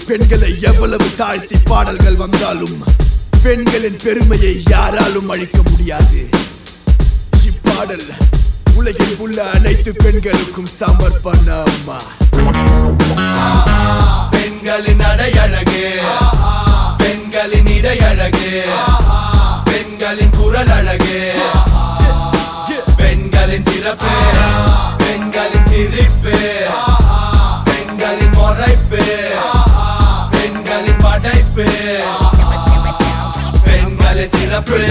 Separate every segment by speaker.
Speaker 1: பெண்களை எவ்வளவு தாழ்த்தி பாடல்கள் வந்தாலும் பெண்களின் பெருமையை யாராலும் அழிக்க முடியாது இப்பாடல் உலகில் உள்ள அனைத்து பெண்களுக்கும் சமர்ப்பணமா
Speaker 2: பெண்களின் அடையழகு பெண்களின் இடையழகு பெண்களின் குரல் அழகு பெண்களின் சிறப்பு பெண்களின் சிரிப்பு பெண்களின் முறைப்பு பெண்களின் படைப்பு பெண்களின் சிறப்பு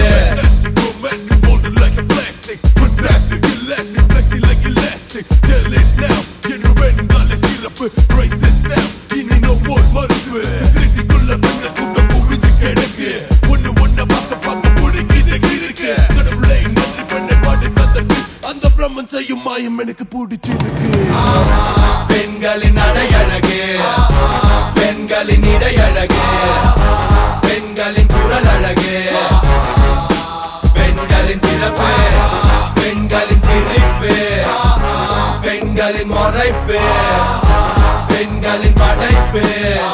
Speaker 1: செய்யும் மாயம் எனக்கு பிடிச்சிருக்கு
Speaker 2: பெண்களின் அடையழகு பெண்களின் இடையழகு பெண்களின் குரல் அழகு பெண்களின் சிறப்பு பெண்களின் சிரிப்பு பெண்களின் முறைப்பு பெண்களின் படைப்பு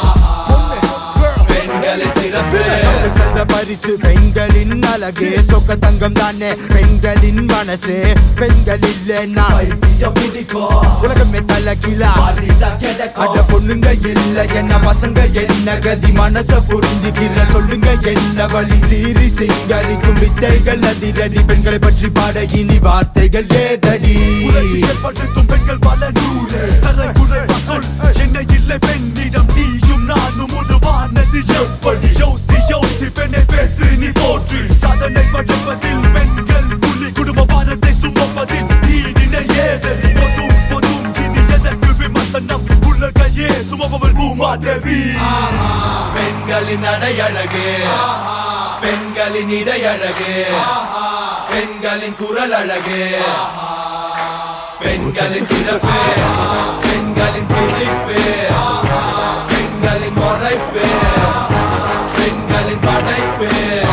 Speaker 2: பெண்களின் சிறப்பு
Speaker 3: தந்த பரிசு பெண்களின் அழகு சொக்க தங்கம் தானே பெண்களின் மனசு பெண்கள் இல்லைன்னா உலகமே தலைக்கிலா அட பொண்ணுங்க இல்ல என்ன பசங்க என்ன கதி மனச புரிஞ்சுக்கிற சொல்லுங்க என்ன வழி சீறி சிங்கரிக்கும் வித்தைகள் அதிரடி பெண்களை பற்றி பாட இனி வார்த்தைகள் ஏதடி
Speaker 1: படுத்தும் பெண்கள் பல நூறு தரை குறைவா சொல் என்ன இல்லை பெண்ணிடம் நீயும் நானும் உருவானது எப்படி யோசி யோசி பெண்ணை பேசு நீ போற்று சாதனை படைப்பதில் பெண்கள் புலி குடும்ப பாரத்தை சுமப்பதில் நீ நினை ஏதடி பொதும் பொதும் இனி எதற்கு விமர்சனம் உலகையே சுமப்பவள் பூமாதேவி
Speaker 2: பெண்களின் அடையழகு பெண்களின் இடையழகு பெண்களின் குரல் அழகு பெண்களின் சிறப்பு பெண்களின் சிரிப்பு பெண்களின் முறைப்பு பெண்களின் படைப்பு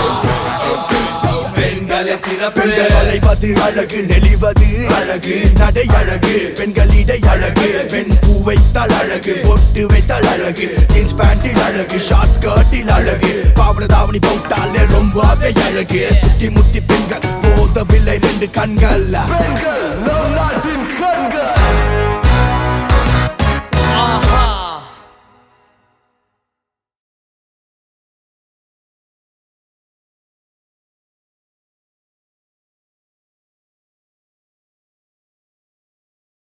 Speaker 2: பெண்களின் சிறப்பு
Speaker 1: பெண்கள் அலைவது அழகு நெளிவது அழகு நடை அழகு பெண்கள் இடை அழகு பெண் பூ வைத்தால் அழகு பொட்டு வைத்தால் அழகு ஜீன்ஸ் பேண்டில் அழகு ஷார்ட் ஸ்கர்ட்டில் அழகு பாவட தாவணி போட்டாலே ரொம்பவே அழகு சுத்தி முத்தி பெண்கள் போதவில்லை ரெண்டு கண்கள்
Speaker 4: பெண்கள் நம் நாட்டின்